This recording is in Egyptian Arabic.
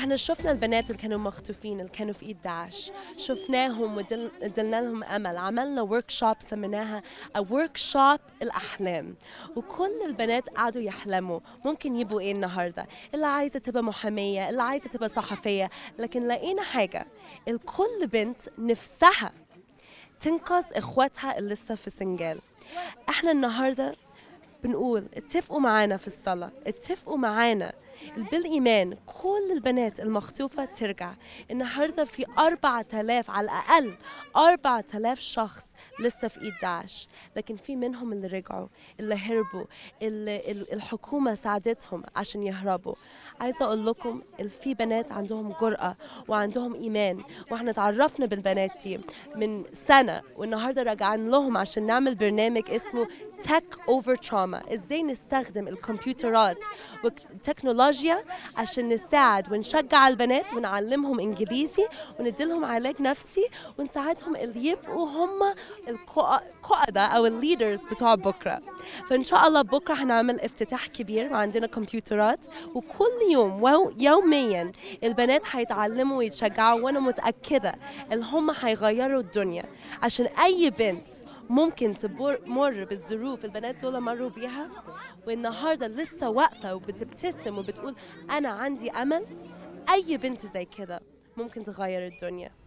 احنا شفنا البنات اللي كانوا مخطوفين اللي كانوا في ايد داعش شفناهم ودلنا لهم امل عملنا ورك شوب سميناها ورك شوب الاحلام وكل البنات قعدوا يحلموا ممكن يبقوا ايه النهارده اللي عايزه تبقى محاميه اللي عايزه تبقى صحفيه لكن لقينا حاجه الكل بنت نفسها تنقذ اخواتها اللي لسه في سنجال احنا النهارده بنقول اتفقوا معانا في الصلاة اتفقوا معانا بالإيمان كل البنات المخطوفة ترجع النهاردة في أربعة آلاف على الأقل أربعة آلاف شخص لسه في إيد داعش لكن في منهم اللي رجعوا اللي هربوا اللي ال- الحكومة ساعدتهم عشان يهربوا عايزة أقول لكم ال- في بنات عندهم جرأة وعندهم إيمان وإحنا تعرفنا بالبنات دي من سنة والنهاردة راجعين لهم عشان نعمل برنامج اسمه تك اوفر تراما ازاي نستخدم الكمبيوترات والتكنولوجيا عشان نساعد ونشجع البنات ونعلمهم انجليزي ونديلهم علاج نفسي ونساعدهم اللي يبقوا هم القادة او الليدرز بتوع بكره فان شاء الله بكره هنعمل افتتاح كبير وعندنا كمبيوترات وكل يوم ويوميا البنات هيتعلموا ويتشجعوا وانا متاكده ان هم هيغيروا الدنيا عشان اي بنت ممكن تمر بالظروف البنات دول مروا بيها والنهارده لسه واقفه وبتبتسم وبتقول انا عندي امل اي بنت زي كده ممكن تغير الدنيا